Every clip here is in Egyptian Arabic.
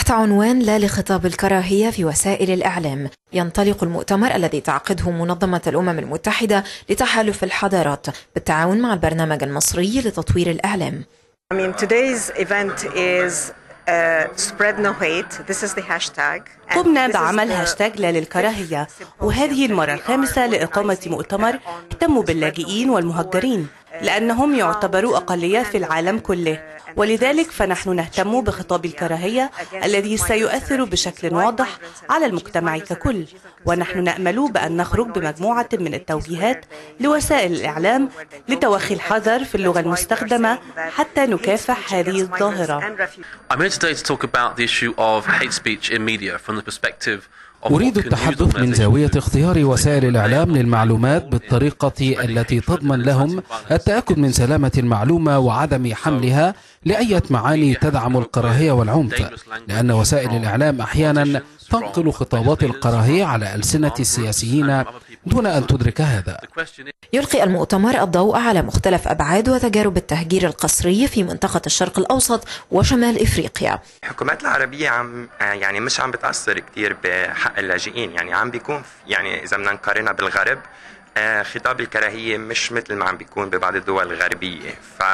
تحت عنوان لا لخطاب الكراهية في وسائل الإعلام ينطلق المؤتمر الذي تعقده منظمة الأمم المتحدة لتحالف الحضارات بالتعاون مع البرنامج المصري لتطوير الإعلام I mean, today's event is uh, spread no hate. This is the hashtag. And قمنا this is بعمل the هاشتاج لا للكراهية وهذه المرة الخامسة لإقامة مؤتمر اهتموا باللاجئين والمهجرين لأنهم يعتبروا أقلية في العالم كله ولذلك فنحن نهتم بخطاب الكراهية الذي سيؤثر بشكل واضح على المجتمع ككل ونحن نأمل بأن نخرج بمجموعة من التوجيهات لوسائل الإعلام لتوخي الحذر في اللغة المستخدمة حتى نكافح هذه الظاهرة I'm here today to talk about the issue of hate speech in media from the perspective of أريد what can news التحدث من organizations زاوية do. اختيار وسائل الإعلام للمعلومات بالطريقة التي تضمن لهم التأكد من سلامة المعلومة وعدم حملها لأية معاني تدعم الكراهية والعنف لأن وسائل الإعلام أحيانا تنقل خطابات الكراهية على ألسنة السياسيين دون أن تدرك هذا The question is, يلقي المؤتمر الضوء على مختلف أبعاد وتجارب التهجير القسري في منطقة الشرق الأوسط وشمال إفريقيا الحكومات العربية عم يعني مش عم بتأثر كتير بحق اللاجئين يعني عم بيكون يعني إذا بدنا نقارنها بالغرب آه، خطاب الكراهية مش مثل ما عم بيكون ببعض الدول الغربية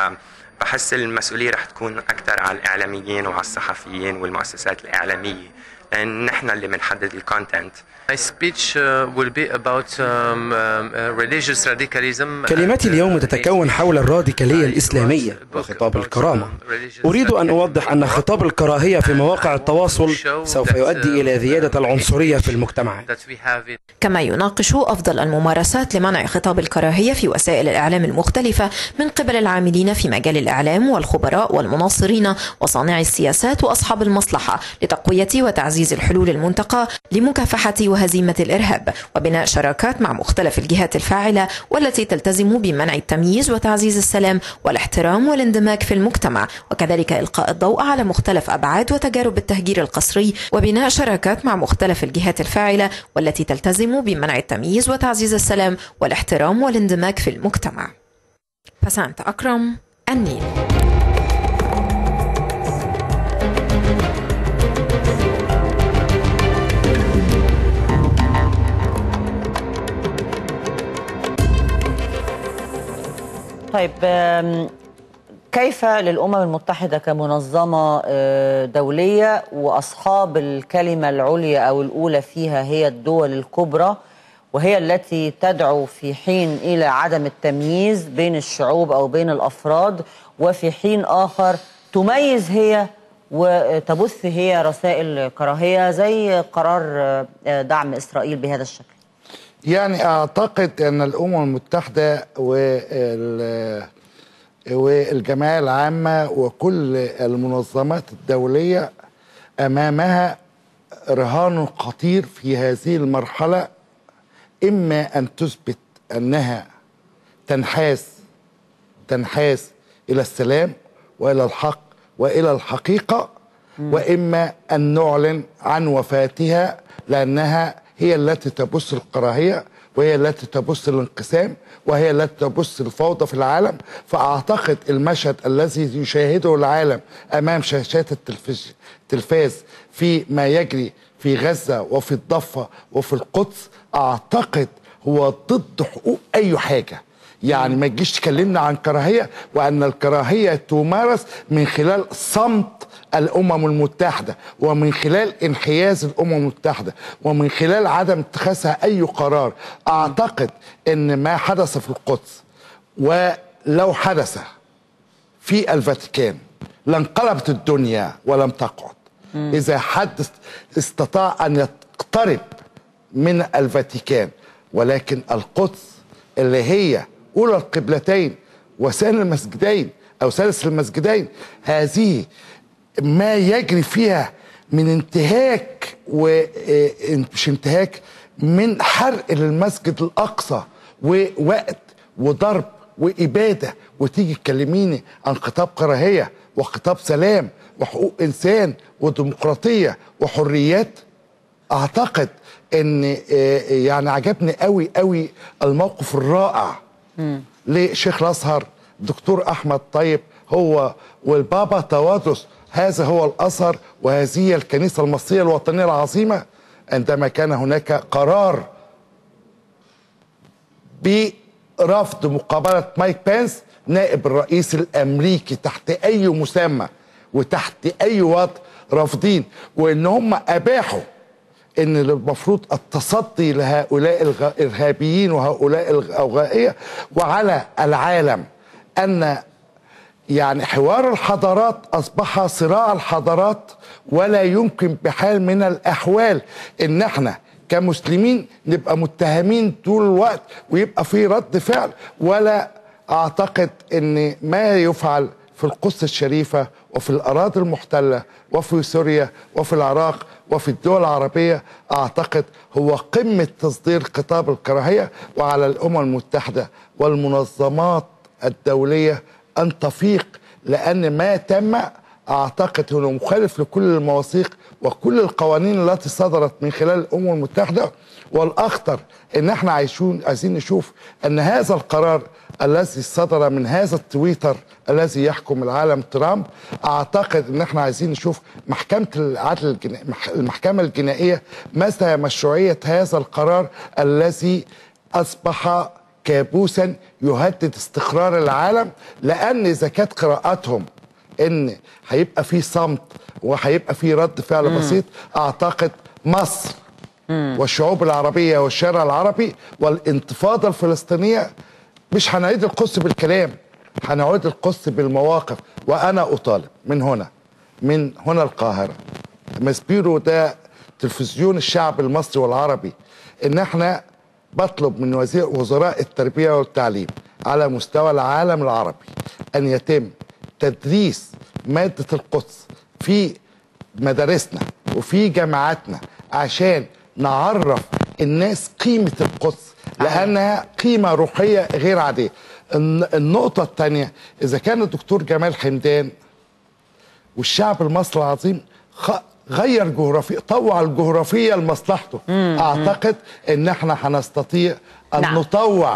فبحس المسؤولية رح تكون أكثر على الإعلاميين وعلى الصحفيين والمؤسسات الإعلامية لأن نحن اللي بنحدد الكونتنت my speech uh, will be about um, um, uh, religious radicalism. كلماتي اليوم تتكون حول الراديكالية الإسلامية وخطاب الكرامة أريد أن أوضح أن خطاب الكراهية في مواقع التواصل سوف يؤدي إلى زيادة العنصرية في المجتمعات that we have in كما يناقش أفضل الممارسات لمنع خطاب الكراهية في وسائل الإعلام المختلفة من قبل العاملين في مجال الإعلام والخبراء والمناصرين وصانعي السياسات وأصحاب المصلحة لتقوية وتعزيز الحلول المنتقى لمكافحة وهزيمة الإرهاب وبناء شراكات مع مختلف الجهات الفاعلة والتي تلتزم بمنع التمييز وتعزيز السلام والاحترام والاندماج في المجتمع وكذلك إلقاء الضوء على مختلف أبعاد وتجارب التهجير القسري وبناء شراكات مع مختلف الجهات الفاعلة والتي تلتزم بمنع التمييز وتعزيز السلام والاحترام والاندماج في المجتمع بسانت أكرم النيل طيب آم، كيف للأمم المتحدة كمنظمة آه، دولية وأصحاب الكلمة العليا أو الأولى فيها هي الدول الكبرى وهي التي تدعو في حين إلى عدم التمييز بين الشعوب أو بين الأفراد وفي حين آخر تميز هي وتبث هي رسائل كراهية زي قرار آه، دعم إسرائيل بهذا الشكل يعني اعتقد ان الامم المتحده وال والجمعيه العامه وكل المنظمات الدوليه امامها رهان خطير في هذه المرحله اما ان تثبت انها تنحاز تنحاز الى السلام والى الحق والى الحقيقه واما ان نعلن عن وفاتها لانها هي التي تبث الكراهيه وهي التي تبث الانقسام وهي التي تبث الفوضى في العالم فاعتقد المشهد الذي يشاهده العالم امام شاشات التلفز- التلفاز في ما يجري في غزه وفي الضفه وفي القدس اعتقد هو ضد حقوق اي حاجه يعني ما تجيش تكلمنا عن كراهيه وان الكراهيه تمارس من خلال صمت الامم المتحده ومن خلال انحياز الامم المتحده ومن خلال عدم اتخاذها اي قرار اعتقد ان ما حدث في القدس ولو حدث في الفاتيكان لانقلبت الدنيا ولم تقعد اذا حد استطاع ان يقترب من الفاتيكان ولكن القدس اللي هي اولى القبلتين وثاني المسجدين او ثالث المسجدين هذه ما يجري فيها من انتهاك ومش انتهاك من حرق للمسجد الاقصى ووقت وضرب واباده وتيجي تكلميني عن خطاب كراهيه وخطاب سلام وحقوق انسان وديمقراطيه وحريات اعتقد ان آه، يعني عجبني قوي قوي الموقف الرائع لشيخ الازهر دكتور احمد طيب هو والبابا توادرس هذا هو الأثر وهذه هي الكنيسة المصرية الوطنية العظيمة عندما كان هناك قرار برفض مقابلة مايك بنس نائب الرئيس الأمريكي تحت أي مسمى وتحت أي وضع رافضين وإن هم أباحوا ان المفروض التصدي لهؤلاء الارهابيين وهؤلاء الاوغائيه وعلى العالم ان يعني حوار الحضارات اصبح صراع الحضارات ولا يمكن بحال من الاحوال ان احنا كمسلمين نبقى متهمين طول الوقت ويبقى في رد فعل ولا اعتقد ان ما يفعل في القدس الشريفه وفي الاراضي المحتله وفي سوريا وفي العراق وفي الدول العربيه اعتقد هو قمه تصدير خطاب الكراهيه وعلى الامم المتحده والمنظمات الدوليه ان تفيق لان ما تم اعتقد انه مخالف لكل المواثيق وكل القوانين التي صدرت من خلال الامم المتحده والاخطر ان احنا عايشون عايزين نشوف ان هذا القرار الذي صدر من هذا التويتر الذي يحكم العالم ترامب اعتقد ان احنا عايزين نشوف محكمه العدل الجنائي المحكمه الجنائيه متى مشروعيه هذا القرار الذي اصبح كابوسا يهدد استقرار العالم لان اذا كانت قراءاتهم ان هيبقى في صمت وهيبقى في رد فعل مم. بسيط اعتقد مصر والشعوب العربيه والشارع العربي والانتفاضه الفلسطينيه مش هنعيد القدس بالكلام هنعيد القدس بالمواقف وانا اطالب من هنا من هنا القاهره ماسبيرو ده تلفزيون الشعب المصري والعربي ان احنا بطلب من وزير وزراء التربيه والتعليم على مستوى العالم العربي ان يتم تدريس ماده القدس في مدارسنا وفي جامعاتنا عشان نعرف الناس قيمه القدس لانها قيمه روحيه غير عاديه الن- النقطه الثانيه اذا كان الدكتور جمال حمدان والشعب المصري العظيم خ- غير جغرافيا طوع الجغرافيه لمصلحته اعتقد ان احنا هنستطيع ان نعم. نطوع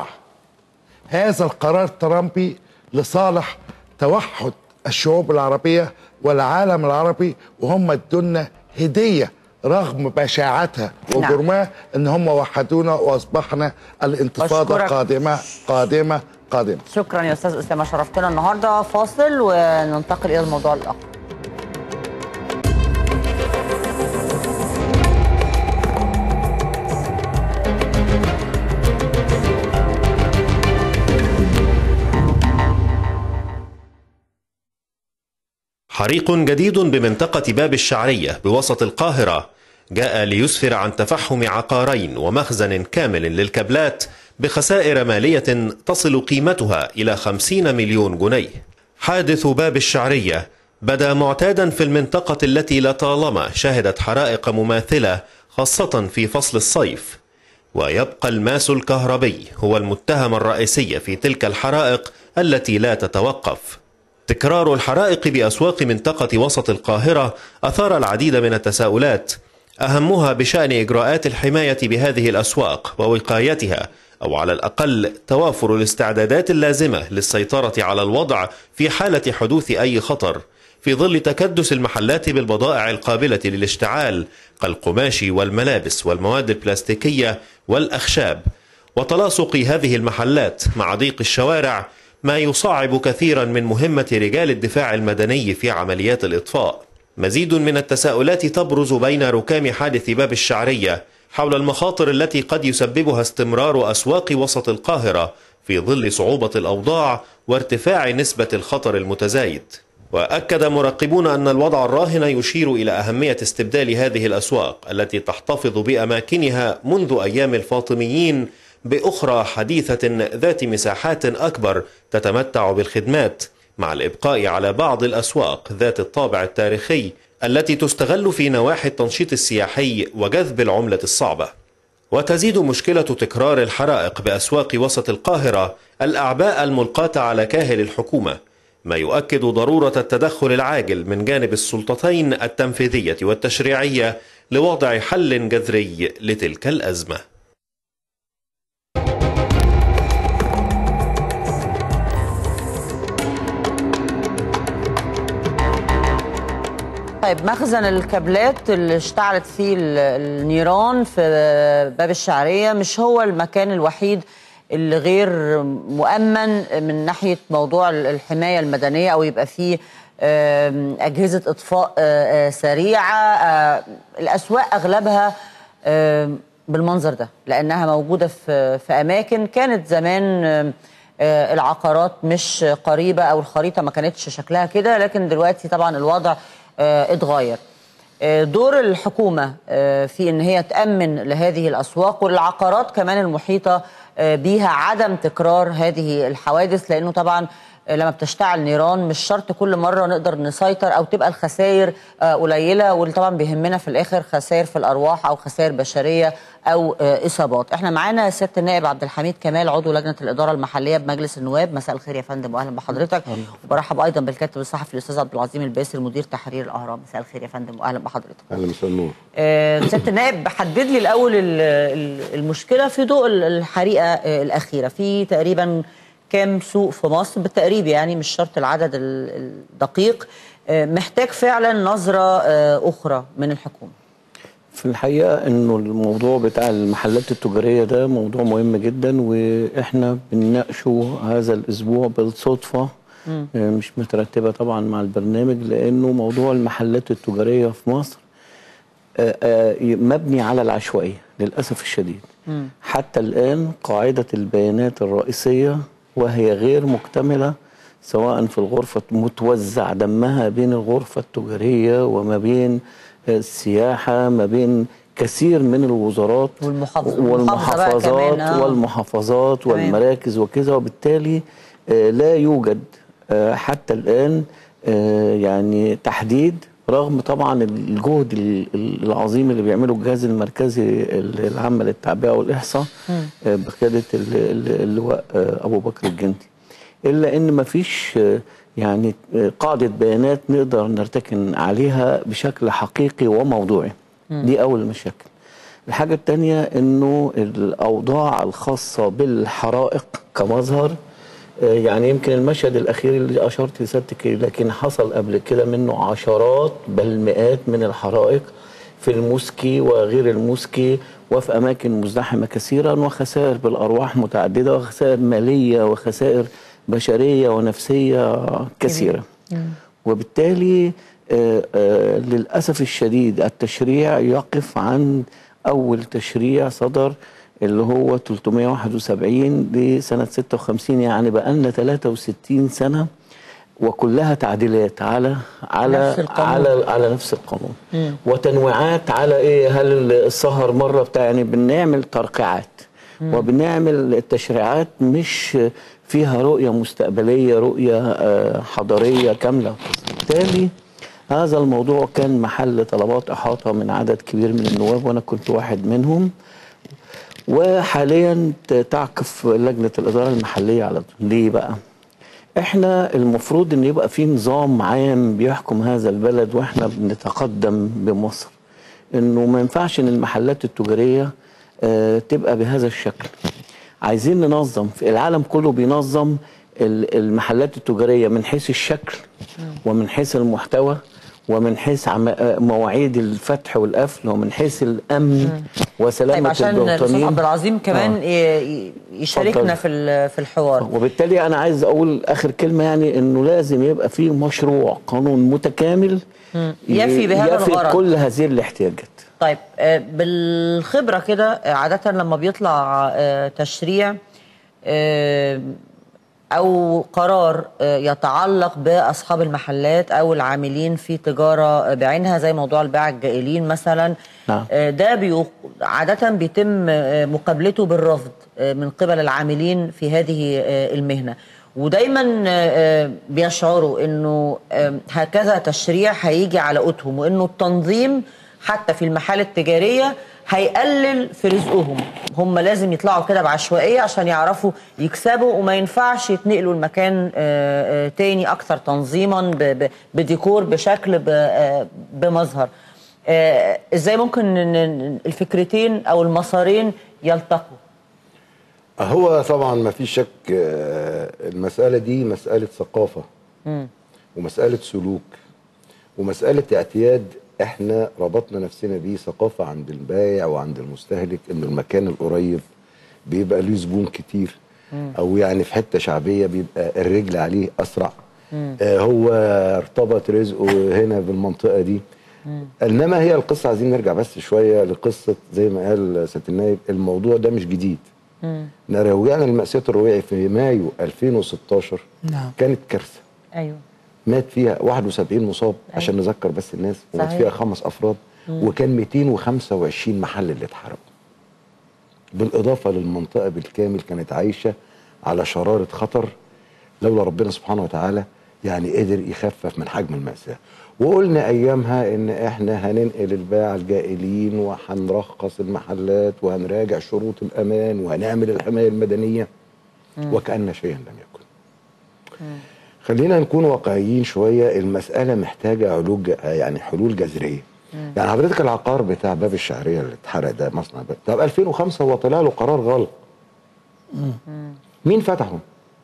هذا القرار الترامبي لصالح توحد الشعوب العربيه والعالم العربي وهم ادونا هديه رغم بشاعتها نعم. وجرمها ان هم وحدونا واصبحنا الانتفاضه أشكرك. قادمه قادمه قادمه شكرا يا استاذ اسامه شرفتنا النهارده فاصل وننتقل الى الموضوع الاخر حريق جديد بمنطقة باب الشعرية بوسط القاهرة جاء ليسفر عن تفحم عقارين ومخزن كامل للكابلات بخسائر مالية تصل قيمتها إلى 50 مليون جنيه حادث باب الشعرية بدا معتادا في المنطقة التي لطالما شهدت حرائق مماثلة خاصة في فصل الصيف ويبقى الماس الكهربي هو المتهم الرئيسي في تلك الحرائق التي لا تتوقف تكرار الحرائق بأسواق منطقة وسط القاهرة أثار العديد من التساؤلات أهمها بشأن إجراءات الحماية بهذه الأسواق ووقايتها أو على الأقل توافر الاستعدادات اللازمة للسيطرة على الوضع في حالة حدوث أي خطر في ظل تكدس المحلات بالبضائع القابلة للاشتعال كالقماش والملابس والمواد البلاستيكية والأخشاب وتلاصق هذه المحلات مع ضيق الشوارع ما يصعب كثيرا من مهمة رجال الدفاع المدني في عمليات الإطفاء مزيد من التساؤلات تبرز بين ركام حادث باب الشعرية حول المخاطر التي قد يسببها استمرار أسواق وسط القاهرة في ظل صعوبة الأوضاع وارتفاع نسبة الخطر المتزايد وأكد مراقبون أن الوضع الراهن يشير إلى أهمية استبدال هذه الأسواق التي تحتفظ بأماكنها منذ أيام الفاطميين بأخرى حديثة ذات مساحات أكبر تتمتع بالخدمات مع الإبقاء على بعض الأسواق ذات الطابع التاريخي التي تستغل في نواحي التنشيط السياحي وجذب العملة الصعبة وتزيد مشكلة تكرار الحرائق بأسواق وسط القاهرة الأعباء الملقاة على كاهل الحكومة ما يؤكد ضرورة التدخل العاجل من جانب السلطتين التنفيذية والتشريعية لوضع حل جذري لتلك الأزمة طيب مخزن الكابلات اللي اشتعلت فيه ال- النيران في باب الشعرية مش هو المكان الوحيد اللي غير مؤمن من ناحية موضوع ال- الحماية المدنية أو يبقى فيه آم، أجهزة إطفاء آه، آه، سريعة آه، الأسواق أغلبها آم، بالمنظر ده لأنها موجودة في في أماكن كانت زمان آم، آه، العقارات مش قريبة أو الخريطة ما كانتش شكلها كده لكن دلوقتي طبعا الوضع آه، اتغير آه، دور الحكومة آه، في ان هي تأمن لهذه الأسواق والعقارات كمان المحيطة آه، بيها عدم تكرار هذه الحوادث لأنه طبعا آه، لما بتشتعل نيران مش شرط كل مرة نقدر نسيطر أو تبقى الخسائر آه، قليلة واللي طبعا بيهمنا في الآخر خسائر في الأرواح أو خسائر بشرية أو آه، إصابات احنا معانا سيادة النائب عبد الحميد كمال عضو لجنة الإدارة المحلية بمجلس النواب مساء الخير يا فندم وأهلا بحضرتك وبرحب أيضا بالكاتب الصحفي الأستاذ عبد العظيم الباسل مدير تحرير الأهرام مساء الخير يا فندم وأهلا بحضرتك اهلا مساء النور آه، سياده النائب حدد لي الاول ال- ال- المشكله في ضوء ال- الحريقه آه، الاخيره في تقريبا كام سوق في مصر بالتقريب يعني مش شرط العدد ال- الدقيق آه، محتاج فعلا نظره آه، اخرى من الحكومه في الحقيقة انه الموضوع بتاع المحلات التجارية ده موضوع مهم جدا واحنا بنناقشه هذا الاسبوع بالصدفة مم. آه، مش مترتبة طبعا مع البرنامج لانه موضوع المحلات التجارية في مصر آه، آه، مبني على العشوائية للأسف الشديد حتى الآن قاعدة البيانات الرئيسية وهي غير مكتملة سواء في الغرفة متوزع دمها بين الغرفة التجارية وما بين السياحة ما بين كثير من الوزارات والمحافظ- والمحافظة بقى والمحافظات كمان، آه. والمحافظات تمام. والمراكز وكذا وبالتالي آه، لا يوجد آه، حتى الآن آه، يعني تحديد رغم طبعا الجهد ال- ال- العظيم اللي بيعمله الجهاز المركزي ال- العام للتعبئة والإحصاء آه، بقيادة ال- ال- اللواء آه، أبو بكر الجندي إلا إن مفيش آه، يعني آه، قاعدة بيانات نقدر نرتكن عليها بشكل حقيقي وموضوعي مم. دي أول مشاكل الحاجة التانية إنه الأوضاع الخاصة بالحرائق كمظهر آه، يعني يمكن المشهد الأخير اللي أشرت لسيادتك إليه، لكن حصل قبل كده منه عشرات بل مئات من الحرائق في الموسكي وغير الموسكي وفي أماكن مزدحمة كثيرا وخسائر بالأرواح متعددة وخسائر مالية وخسائر بشرية ونفسية كثيرة وبالتالي آه، آه، للأسف الشديد التشريع يقف عند أول تشريع صدر اللي هو 371 لسنة 56 يعني بقالنا 63 سنة وكلها تعديلات على على نفس القانون. على على نفس القانون مم. وتنويعات على ايه هل السهر مره بتاع يعني بنعمل ترقيعات مم. وبنعمل التشريعات مش فيها رؤيه مستقبليه رؤيه آه، حضاريه كامله بالتالي هذا الموضوع كان محل طلبات احاطه من عدد كبير من النواب وانا كنت واحد منهم وحاليا ت- تعكف لجنه الاداره المحليه على ليه بقى؟ احنا المفروض ان يبقى في نظام عام بيحكم هذا البلد واحنا بنتقدم بمصر انه ما ينفعش ان المحلات التجاريه آه، تبقى بهذا الشكل عايزين ننظم في العالم كله بينظم ال- المحلات التجاريه من حيث الشكل ومن حيث المحتوى ومن حيث عم- آه، مواعيد الفتح والقفل ومن حيث الامن وسلامه طيب عشان الاستاذ البوطنيين عبد العظيم كمان آه. ي- ي- يشاركنا اتفضل. في ال- في الحوار وبالتالي انا عايز اقول اخر كلمه يعني انه لازم يبقى في مشروع قانون متكامل مم. يفي بهذا يفي الغرض كل هذه الاحتياجات طيب آه، بالخبرة كده آه، عادة لما بيطلع آه، تشريع آه، أو قرار آه، يتعلق بأصحاب المحلات أو العاملين في تجارة آه، بعينها زي موضوع البيع الجائلين مثلا نعم. آه، ده بيو... عادة بيتم آه، مقابلته بالرفض آه، من قبل العاملين في هذه آه، المهنة ودايما آه، آه، بيشعروا انه آه، هكذا تشريع هيجي على قوتهم وانه التنظيم حتى في المحال التجارية هيقلل في رزقهم هم لازم يطلعوا كده بعشوائية عشان يعرفوا يكسبوا وما ينفعش يتنقلوا المكان آه، آه، تاني أكثر تنظيما ب- ب- بديكور بشكل ب- آه، بمظهر آه، ازاي ممكن ن- ن- الفكرتين او المسارين يلتقوا هو طبعا ما فيش شك آه، المسألة دي مسألة ثقافة مم. ومسألة سلوك ومساله اعتياد احنا ربطنا نفسنا بيه ثقافه عند البائع وعند المستهلك ان المكان القريب بيبقى ليه زبون كتير او يعني في حته شعبيه بيبقى الرجل عليه اسرع آه هو ارتبط رزقه هنا بالمنطقه دي انما هي القصه عايزين نرجع بس شويه لقصه زي ما قال سياده النائب الموضوع ده مش جديد لو رجعنا لمأساة الرويعي في مايو 2016 نعم كانت كارثه ايوه مات فيها 71 مصاب عشان نذكر بس الناس ومات صحيح. فيها خمس افراد وكان 225 محل اللي اتحرقوا بالاضافه للمنطقه بالكامل كانت عايشه على شراره خطر لولا ربنا سبحانه وتعالى يعني قدر يخفف من حجم المأساة وقلنا ايامها ان احنا هننقل الباعة الجائلين وهنرخص المحلات وهنراجع شروط الامان وهنعمل الحماية المدنية وكأن شيئا لم يكن خلينا نكون واقعيين شويه المساله محتاجه علوج يعني حلول جذريه يعني حضرتك العقار بتاع باب الشعريه اللي اتحرق ده مصنع باب طب 2005 هو طلع له قرار غلط مين فتحه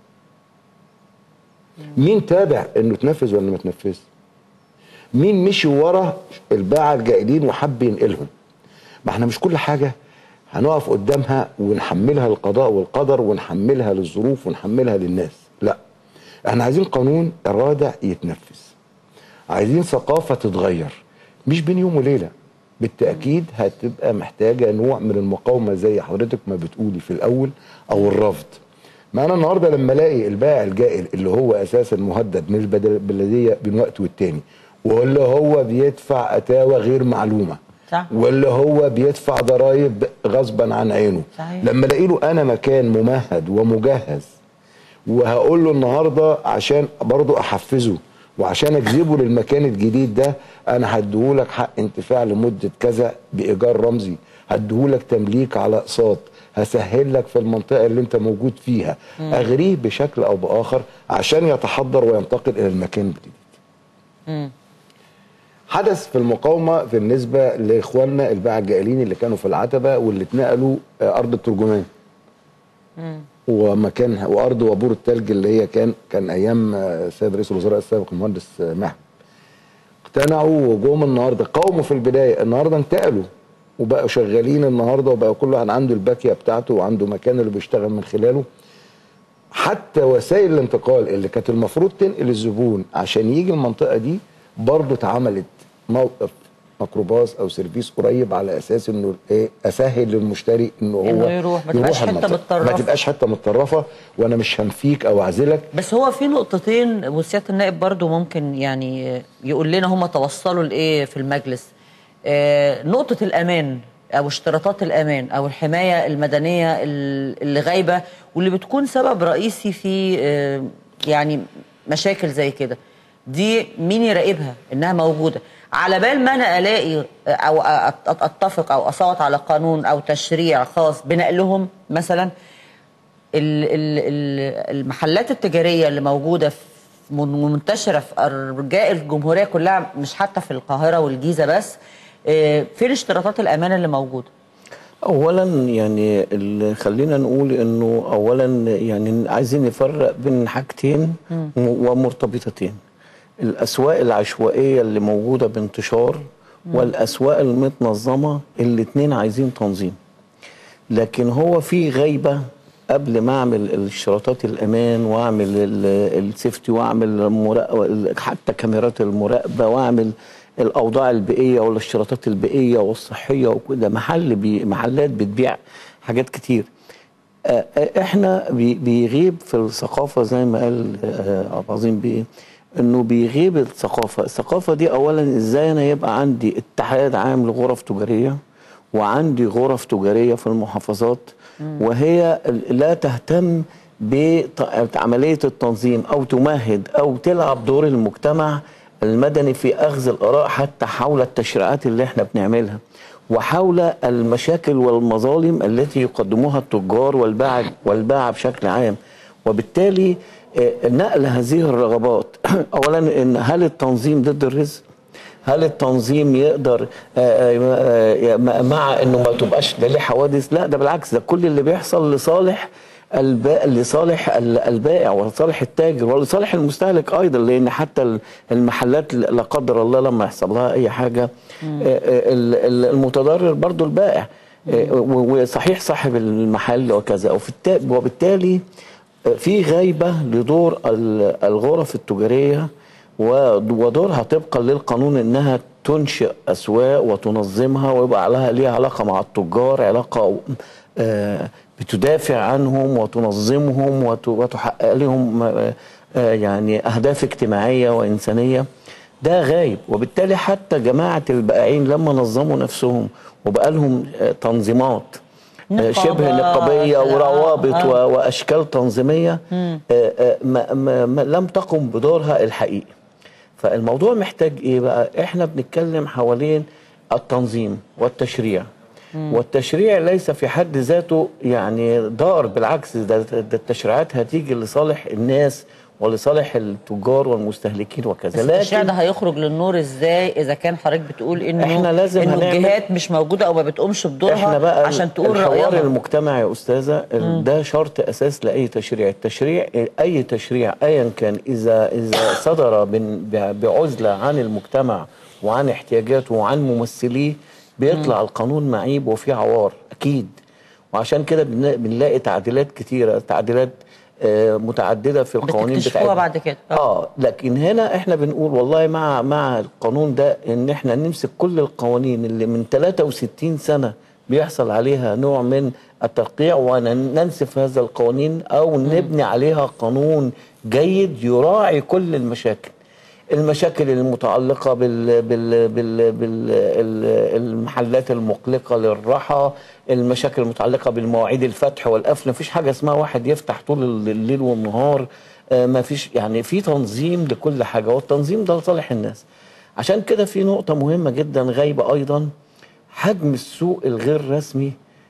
مين تابع انه تنفذ ولا ما تنفذ مين مشي ورا الباعة الجائلين وحب ينقلهم ما احنا مش كل حاجه هنقف قدامها ونحملها القضاء والقدر ونحملها للظروف ونحملها للناس لا احنا عايزين قانون رادع يتنفذ عايزين ثقافة تتغير مش بين يوم وليلة بالتأكيد هتبقى محتاجة نوع من المقاومة زي حضرتك ما بتقولي في الأول أو الرفض ما أنا النهاردة لما ألاقي البائع الجائل اللي هو أساسا مهدد من البلد- البلدية بين وقت والتاني واللي هو بيدفع أتاوى غير معلومة صح. واللي هو بيدفع ضرائب غصبا عن عينه صحيح. لما الاقي له انا مكان ممهد ومجهز وهقول له النهارده عشان برضه احفزه وعشان اجذبه للمكان الجديد ده انا هديهولك حق انتفاع لمده كذا بايجار رمزي هديهولك تمليك على اقساط هسهل لك في المنطقه اللي انت موجود فيها مم. اغريه بشكل او باخر عشان يتحضر وينتقل الى المكان الجديد مم. حدث في المقاومه بالنسبه لاخواننا الباعة الجائلين اللي كانوا في العتبه واللي اتنقلوا آه، ارض الترجمان مم. ومكانها وارض وابور الثلج اللي هي كان كان ايام آه، السيد رئيس الوزراء السابق المهندس آه، محمد اقتنعوا وجم النهارده قاوموا في البدايه النهارده انتقلوا وبقوا شغالين النهارده وبقى كل واحد عنده الباكيه بتاعته وعنده مكان اللي بيشتغل من خلاله حتى وسائل الانتقال اللي كانت المفروض تنقل الزبون عشان يجي المنطقه دي برضه اتعملت موقف ميكروباص او سيرفيس قريب على اساس انه ايه اسهل للمشتري انه هو إنه يروح، ما تبقاش حتة المنطقة. متطرفة. ما تبقاش حته متطرفه وانا مش هنفيك او اعزلك بس هو في نقطتين وسياده النائب برضو ممكن يعني يقول لنا هم توصلوا لايه في المجلس آه، نقطه الامان او اشتراطات الامان او الحمايه المدنيه ال- اللي غايبه واللي بتكون سبب رئيسي في آه، يعني مشاكل زي كده دي مين يراقبها انها موجوده على بال ما انا الاقي او أت- اتفق او اصوت على قانون او تشريع خاص بنقلهم مثلا ال- ال- ال- المحلات التجاريه اللي موجوده في من- منتشره في ارجاء الجمهوريه كلها مش حتى في القاهره والجيزه بس آه، فين اشتراطات الامان اللي موجوده؟ اولا يعني ال- خلينا نقول انه اولا يعني عايزين نفرق بين حاجتين مم. م- ومرتبطتين الاسواق العشوائيه اللي موجوده بانتشار مم. والاسواق المتنظمه الاثنين عايزين تنظيم لكن هو في غيبه قبل ما اعمل الاشتراطات الامان واعمل ال- السيفتي واعمل المراقبه حتى كاميرات المراقبه واعمل الاوضاع البيئيه والاشتراطات البيئيه والصحيه وكده محل بي محلات بتبيع حاجات كتير آه، آه، احنا بي- بيغيب في الثقافه زي ما قال آه، عبد العظيم بيه انه بيغيب الثقافه الثقافه دي اولا ازاي انا يبقى عندي اتحاد عام لغرف تجاريه وعندي غرف تجاريه في المحافظات وهي لا تهتم بعمليه التنظيم او تمهد او تلعب دور المجتمع المدني في اخذ الاراء حتى حول التشريعات اللي احنا بنعملها وحول المشاكل والمظالم التي يقدموها التجار والباعة والباعة بشكل عام وبالتالي آه، نقل هذه الرغبات اولا ان هل التنظيم ضد الرزق هل التنظيم يقدر آه، آه، آه، مع انه ما تبقاش ده ليه حوادث لا ده بالعكس ده كل اللي بيحصل لصالح الباء لصالح ال- البائع ولصالح التاجر ولصالح المستهلك ايضا لان حتى ال- المحلات لا قدر الله لما يحصل لها اي حاجه آه، آه، ال- ال- المتضرر برضو البائع آه، و- وصحيح صاحب المحل وكذا وفي التا- وبالتالي آه، في غيبه لدور ال- الغرف التجاريه و- ودورها طبقا للقانون انها تنشئ اسواق وتنظمها ويبقى لها ليها علاقه مع التجار علاقه آه، بتدافع عنهم وتنظمهم وت- وتحقق لهم آه، آه، يعني اهداف اجتماعيه وانسانيه ده غايب وبالتالي حتى جماعه البائعين لما نظموا نفسهم وبقى لهم آه، تنظيمات آه، شبه نقابات، نقابيه آه، وروابط آه. و- واشكال تنظيميه مم. آه، آه، ما ما ما لم تقم بدورها الحقيقي فالموضوع محتاج ايه بقى احنا بنتكلم حوالين التنظيم والتشريع مم. والتشريع ليس في حد ذاته يعني ضار بالعكس ده, ده التشريعات هتيجي لصالح الناس ولصالح التجار والمستهلكين وكذا بس التشريع ده هيخرج للنور ازاي اذا كان حضرتك بتقول انه إحنا لازم انه هنعمل- الجهات مش موجوده او ما بتقومش بدورها احنا بقى عشان تقول الحوار رايها المجتمعي يا استاذه مم. ده شرط اساس لاي تشريع التشريع اي تشريع ايا كان اذا اذا صدر من- ب- بعزله عن المجتمع وعن احتياجاته وعن ممثليه بيطلع مم. القانون معيب وفيه عوار اكيد وعشان كده بن- بنلاقي تعديلات كتيره تعديلات آه، متعدده في القوانين بتكتشفوها بتاعتنا بعد كده اه لكن هنا احنا بنقول والله مع مع القانون ده ان احنا نمسك كل القوانين اللي من 63 سنه بيحصل عليها نوع من الترقيع وننسف هذا القوانين او نبني عليها قانون جيد يراعي كل المشاكل المشاكل المتعلقه بال بال بال بال ال- المحلات المقلقه للراحه المشاكل المتعلقه بالمواعيد الفتح والقفل مفيش حاجه اسمها واحد يفتح طول الليل والنهار آه، مفيش يعني في تنظيم لكل حاجه والتنظيم ده لصالح الناس عشان كده في نقطه مهمه جدا غايبه ايضا حجم السوق الغير رسمي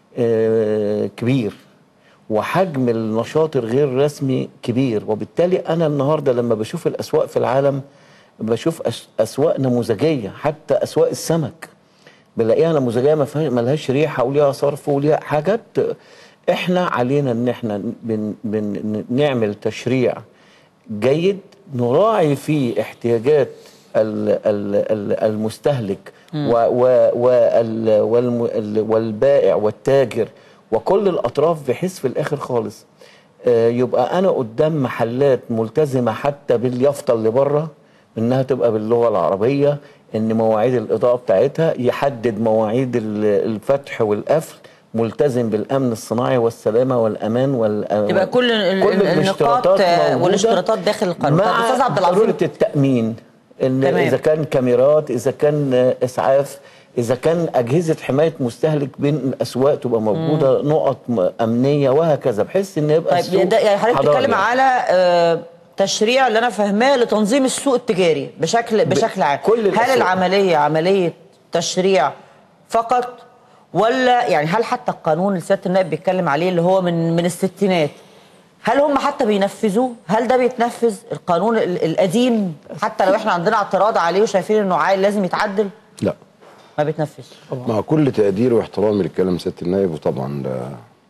آه، كبير وحجم النشاط الغير رسمي كبير وبالتالي انا النهارده لما بشوف الاسواق في العالم بشوف أس- اسواق نموذجيه حتى اسواق السمك بلاقيها نموذجيه ما فيها- ملهاش ريحه وليها صرف وليها حاجات احنا علينا ان احنا بن بن نعمل تشريع جيد نراعي فيه احتياجات ال- ال- ال- المستهلك مم. و و وال والم ال- والبائع والتاجر وكل الاطراف بحيث في الاخر خالص آه، يبقى انا قدام محلات ملتزمه حتى باليافطه اللي بره انها تبقى باللغه العربيه ان مواعيد الاضاءه بتاعتها يحدد مواعيد ال- الفتح والقفل ملتزم بالامن الصناعي والسلامه والامان وال تبقى كل ال- ال- النقاط موجودة والاشتراطات داخل القانون طب مع استاذ عبد العظيم ضروره التامين ان تمام. اذا كان كاميرات اذا كان اسعاف اذا كان اجهزه حمايه مستهلك بين الاسواق تبقى موجوده نقط م- امنيه وهكذا بحيث ان يبقى طيب السوق ده يعني حضرتك حضاري. بتتكلم على آه، تشريع اللي انا فاهماه لتنظيم السوق التجاري بشكل بشكل عام كل هل الأسواق. العمليه عمليه تشريع فقط ولا يعني هل حتى القانون اللي سياده النائب بيتكلم عليه اللي هو من من الستينات هل هم حتى بينفذوه؟ هل ده بيتنفذ القانون ال- القديم حتى لو احنا عندنا اعتراض عليه وشايفين انه عايل لازم يتعدل لا ما بيتنفذش مع كل تقديري واحترامي للكلام سياده النائب وطبعا ده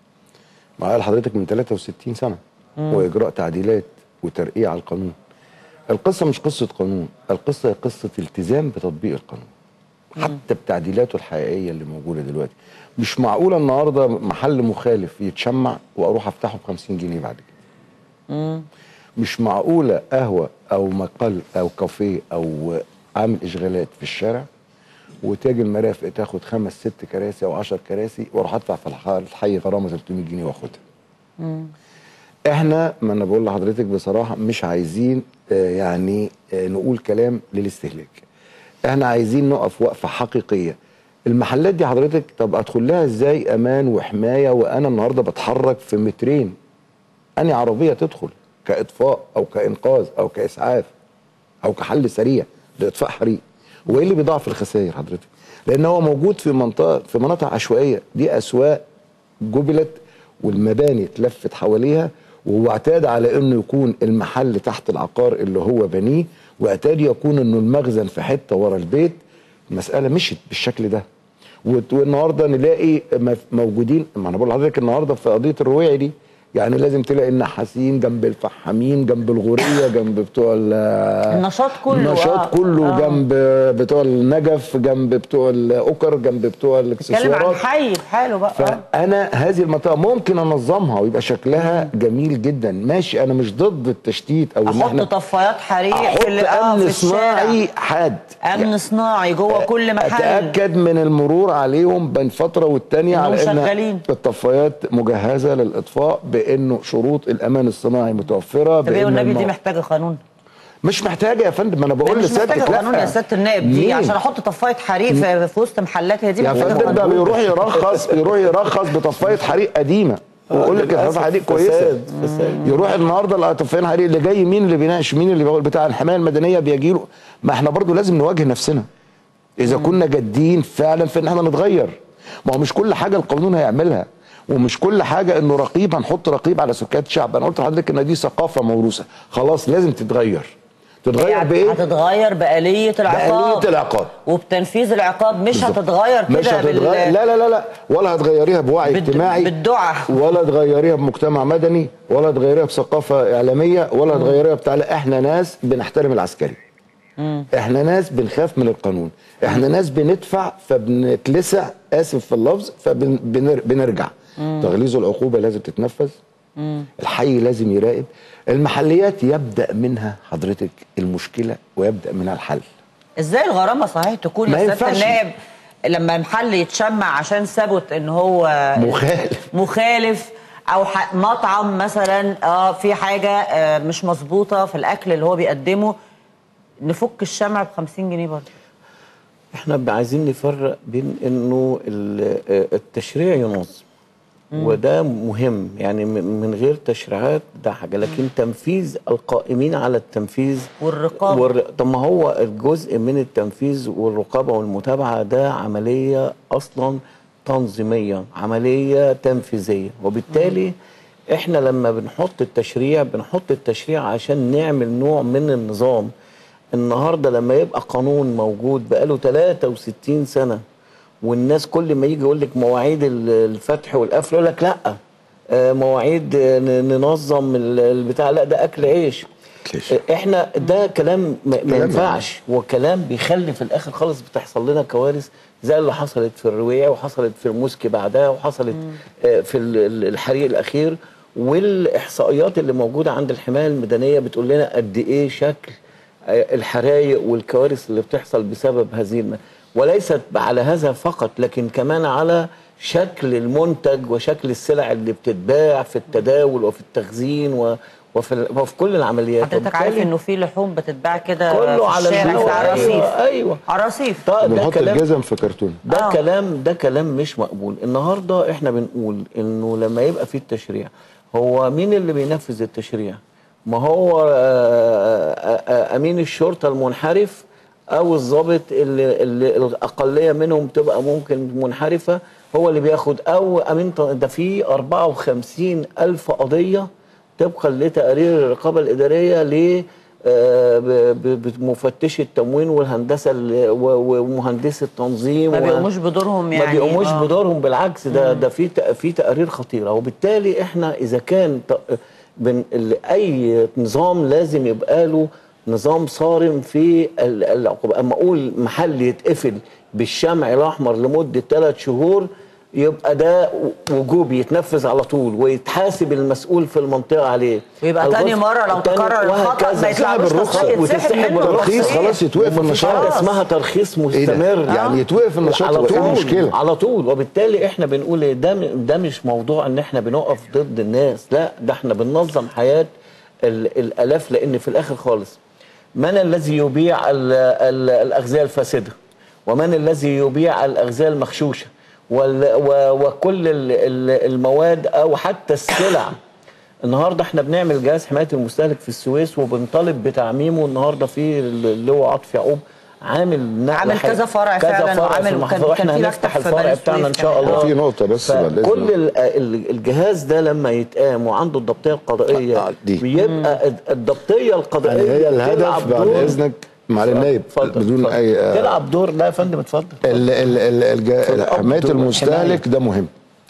معايا لحضرتك من 63 سنه مم. واجراء تعديلات وترقيع على القانون القصه مش قصه قانون القصه هي قصه التزام بتطبيق القانون حتى بتعديلاته الحقيقيه اللي موجوده دلوقتي مش معقوله النهارده محل مخالف يتشمع واروح افتحه ب 50 جنيه بعد كده مش معقوله قهوه او مقل او كافيه او عامل اشغالات في الشارع وتاجر المرافق تاخد خمس ست كراسي او 10 كراسي واروح ادفع في الح- الحي غرامه 300 جنيه واخدها احنا ما انا بقول لحضرتك بصراحه مش عايزين آه، يعني آه، نقول كلام للاستهلاك احنا عايزين نقف وقفه حقيقيه المحلات دي حضرتك طب ادخل لها ازاي امان وحمايه وانا النهارده بتحرك في مترين اني عربيه تدخل كاطفاء او كانقاذ او كاسعاف او كحل سريع لاطفاء حريق وايه اللي بيضاعف الخسائر حضرتك لان هو موجود في منطقه في مناطق عشوائيه دي اسواق جبلت والمباني اتلفت حواليها وهو اعتاد على انه يكون المحل تحت العقار اللي هو بنيه واعتاد يكون انه المخزن في حته ورا البيت المساله مشت بالشكل ده وت- والنهارده نلاقي مف- موجودين ما انا بقول لحضرتك النهارده في قضيه الرويعي دي يعني لازم تلاقي النحاسين جنب الفحامين جنب الغوريه جنب بتوع ال- النشاط كله النشاط آه. كله آه. جنب بتوع النجف جنب بتوع الاوكر جنب بتوع اتكلم عن الاكسسوارات حي بحاله بقى آه. فانا هذه المنطقه ممكن انظمها ويبقى شكلها جميل جدا ماشي انا مش ضد التشتيت او ان احط احنا طفايات حريق احط في ال- آه، امن في الشارع صناعي حاد امن صناعي جوه كل محل اتاكد من المرور عليهم بين فتره والتانيه إنهم على ان شغالين. الطفايات مجهزه للاطفاء بانه شروط الامان الصناعي متوفره طب ايه بان والنبي دي المو- محتاجه قانون مش محتاجه يا فندم ما انا لا بقول مش محتاجه لسيادتك قانون يا سياده النائب دي مين؟ عشان احط طفايه حريق في, في وسط محلات هي دي يا محتاجه فندم ده قانون بيروح يرخص يروح يرخص بطفايه حريق قديمه ويقول لك للأسف طفايه حريق كويسه فساد- فساد. يروح النهارده طفايه حريق اللي جاي مين اللي بيناقش مين اللي بيقول بتاع الحمايه المدنيه بيجي له ما احنا برضو لازم نواجه نفسنا اذا كنا جادين فعلا في ان احنا نتغير ما هو مش كل حاجه القانون هيعملها ومش كل حاجه انه رقيب هنحط رقيب على سكات الشعب انا قلت لحضرتك ان دي ثقافه موروثه خلاص لازم تتغير تتغير يعني بايه هتتغير بآلية العقاب بآلية العقاب وبتنفيذ العقاب مش بالظبط. هتتغير مش كده هتتغير لا لا لا لا ولا هتغيريها بوعي بالد- اجتماعي بالدعاء ولا تغيريها بمجتمع مدني ولا تغيريها بثقافه اعلاميه ولا تغيريها بتاع لا احنا ناس بنحترم العسكري احنا ناس بنخاف من القانون احنا ناس بندفع فبنتلسع اسف في اللفظ فبنرجع تغليظ العقوبه لازم تتنفذ الحي لازم يراقب المحليات يبدا منها حضرتك المشكله ويبدا منها الحل ازاي الغرامه صحيح تكون ما يا سياده ينفعش. النائب لما محل يتشمع عشان ثبت ان هو مخالف مخالف او ح- مطعم مثلا اه في حاجه آه مش مظبوطه في الاكل اللي هو بيقدمه نفك الشمع ب 50 جنيه برضه احنا ب- عايزين نفرق بين انه ال- آه، التشريع ينظم مم. وده مهم يعني م- من غير تشريعات ده حاجه لكن تنفيذ القائمين على التنفيذ والرقابه والر... طب ما هو الجزء من التنفيذ والرقابه والمتابعه ده عمليه اصلا تنظيميه عمليه تنفيذيه وبالتالي احنا لما بنحط التشريع بنحط التشريع عشان نعمل نوع من النظام النهارده لما يبقى قانون موجود بقاله 63 سنه والناس كل ما يجي يقول لك مواعيد ال- الفتح والقفل يقول لك لا آه، مواعيد آه، ن- ننظم ال- البتاع لا ده اكل عيش آه، احنا ده كلام ما ما كلام ينفعش وكلام بيخلي في الاخر خالص بتحصل لنا كوارث زي اللي حصلت في الرويع وحصلت في الموسكي بعدها وحصلت آه، في ال- ال- الحريق الاخير والاحصائيات اللي موجوده عند الحمايه المدنيه بتقول لنا قد ايه شكل آه، الحرايق والكوارث اللي بتحصل بسبب هذه الم... وليست على هذا فقط لكن كمان على شكل المنتج وشكل السلع اللي بتتباع في التداول وفي التخزين و... وفي, ال- وفي كل العمليات حضرتك عارف وبالتالي انه في لحوم بتتباع كده كله في على الشارع الجو. في عراصيف ايوه ايوه عراصيف ده, ده بنحط كلام الجزم في كرتون ده آه. آه. كلام ده كلام مش مقبول النهارده احنا بنقول انه لما يبقى في التشريع هو مين اللي بينفذ التشريع ما هو آه، آه، آه، امين الشرطه المنحرف او الضابط اللي, اللي الاقليه منهم تبقى ممكن منحرفه هو اللي بياخد او امين ط- ده في 54 الف قضيه طبقا لتقارير الرقابه الاداريه ل آه، ب- ب- بمفتشي التموين والهندسه ال- و- و- ومهندسي التنظيم ما و- بيقوموش بدورهم يعني ما بيقوموش آه. بدورهم بالعكس ده ده في تق- في تقارير خطيره وبالتالي احنا اذا كان ت- بن ال- اي نظام لازم يبقى له نظام صارم في ال- العقوبه اما اقول محل يتقفل بالشمع الاحمر لمده ثلاث شهور يبقى ده وجوبي يتنفذ على طول ويتحاسب المسؤول في المنطقه عليه ويبقى تاني الغرف- مرة لو تاني تكرر الخطأ وهكذا. ما يطلعلوش تسحب تصريح الرخصة يتسحب وتسحب منه الترخيص التصريح. خلاص يتوقف ومفيش النشاط حاجه اسمها ترخيص إيه ده؟ مستمر يعني يتوقف النشاط على وإيه طول المشكلة؟ على طول وبالتالي احنا بنقول إيه؟ ده م- ده مش موضوع ان احنا بنقف ضد الناس لا ده احنا بننظم حياه ال- الالاف لان في الاخر خالص من الذي يبيع ال ال الاغذيه الفاسده ومن الذي يبيع الاغذيه المغشوشه وال و وكل ال- ال- المواد او حتى السلع النهارده احنا بنعمل جهاز حمايه المستهلك في السويس وبنطالب بتعميمه النهارده في اللي هو عطف يعقوب عامل نقله عامل حقيقية. كذا فرع كذا فعلا فرع وعامل- في وكان- المحافظه واحنا كان في هنفتح مكتب في الفرع بني بتاعنا ان سويف شاء كمان. الله في نقطة بس بعد كل إذنك. ال- ال- الجهاز ده لما يتقام وعنده الضبطيه القضائيه آه، دي. بيبقى الد- الضبطيه يعني القضائيه هي الهدف تلعب بعد دور- اذنك مع النايب اتفضل، بدون اتفضل. اي آه، تلعب دور لا يا فندم اتفضل ال- ال- ال- الج- اتفضل. حمايه دور المستهلك ده مهم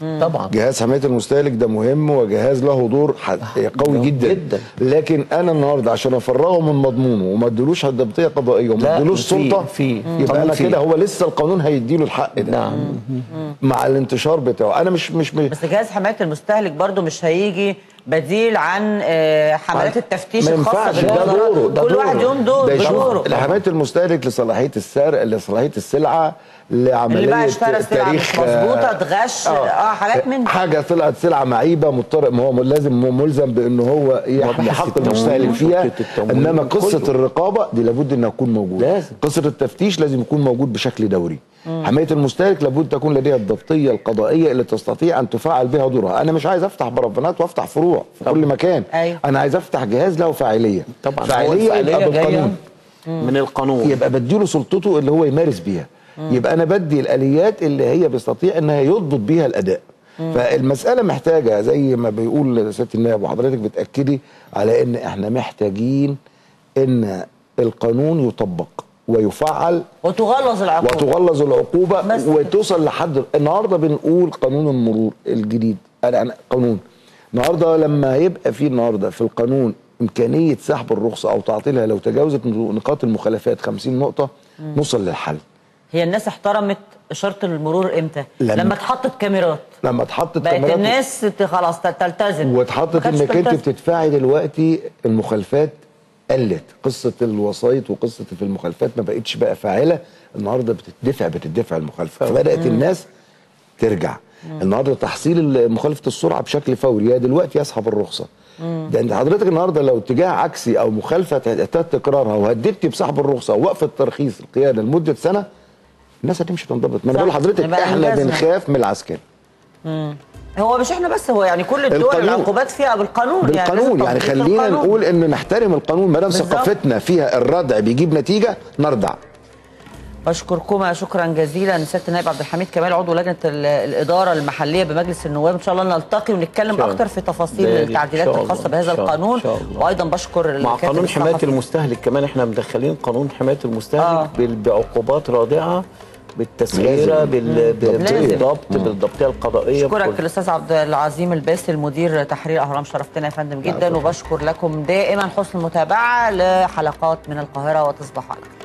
طبعا جهاز حمايه المستهلك ده مهم وجهاز له دور ح- قوي جدا. جدا. لكن انا النهارده عشان افرغه من مضمونه وما ادلوش ضبطيه قضائيه وما لا، ادلوش في- سلطه في يبقى قانون انا فيه. كده هو لسه القانون هيديله الحق ده نعم مع الانتشار بتاعه انا مش مش مش بس جهاز حمايه المستهلك برضو مش هيجي بديل عن آه، حملات التفتيش ما الخاصه ينفعش ده بالوزارة. دوره ده كل دوره. واحد يوم دور ده يشوف بدوره حمايه المستهلك لصلاحيه السعر لصلاحيه السلعه لعمليه اللي بقى اشترى سلعه مش تاريخ مظبوطه اتغش اه حاجات من دي. حاجه طلعت سلعه معيبه مضطر ما هو لازم ملزم بان هو يحمي مباحث حق التموين المستهلك فيها وشركة التموين انما قصه كله. الرقابه دي لابد انها تكون موجوده لازم. قصه التفتيش لازم يكون موجود بشكل دوري حمايه المستهلك لابد تكون لديها الضبطيه القضائيه اللي تستطيع ان تفعل بها دورها انا مش عايز افتح برفانات وافتح فروع في كل مكان أيوة. انا عايز افتح جهاز له فاعليه طبعا هو فاعليه يبقى الفعالية جاية بالقانون من القانون يبقى بديله سلطته اللي هو يمارس بيها يبقى انا بدي الاليات اللي هي بيستطيع انها يضبط بيها الاداء فالمساله محتاجه زي ما بيقول سياده النائب وحضرتك بتاكدي على ان احنا محتاجين ان القانون يطبق ويفعل وتغلظ العقوبه وتغلظ العقوبه بس. وتوصل لحد النهارده بنقول قانون المرور الجديد انا أنا قانون النهارده لما يبقى في النهارده في القانون امكانيه سحب الرخصه او تعطيلها لو تجاوزت نقاط المخالفات 50 نقطه نوصل للحل هي الناس احترمت اشاره المرور امتى لما- لما اتحطت كاميرات لما اتحطت بقت كاميرات الناس ت- خلاص ت- تلتزم ما واتحطت كانتش انك انت تلتزم. بتدفعي دلوقتي المخالفات قلت قصه الوسايط وقصه في المخالفات ما بقتش بقى فاعله النهارده بتدفع بتدفع المخالفه فبدات الناس ترجع النهارده تحصيل مخالفه السرعه بشكل فوري يا دلوقتي يسحب الرخصه ده انت حضرتك النهارده لو اتجاه عكسي او مخالفه اعتاد تكرارها وهددتي بسحب الرخصه ووقف الترخيص القياده لمده سنه الناس هتمشي تنضبط ما انا صح. بقول لحضرتك يبقى احنا إنجازنا. بنخاف من العسكري هو مش احنا بس هو يعني كل الدول القانون. العقوبات فيها بالقانون بالقانون لازم يعني تطبيق خلينا القانون. نقول ان نحترم القانون ما دام بالظبط. ثقافتنا فيها الردع بيجيب نتيجه نردع بشكركما شكرا جزيلا سياده النائب عبد الحميد كمال عضو لجنه ال- الاداره المحليه بمجلس النواب ان شاء الله نلتقي ونتكلم إن شاء الله. اكتر في تفاصيل ذلك. التعديلات إن شاء الخاصه الله. بهذا إن شاء الله. القانون إن شاء الله. وايضا بشكر مع الكاتب قانون حمايه الصحفي. المستهلك كمان احنا مدخلين قانون حمايه المستهلك آه. آه. بعقوبات رادعه بالتسعيره لازم. بال- ب- لازم. بالضبط بالضبطيه القضائيه اشكرك بكل- الاستاذ عبد العظيم الباسي المدير تحرير اهرام شرفتنا يا فندم جدا وبشكر لكم دائما حسن المتابعه لحلقات من القاهره وتصبح على خير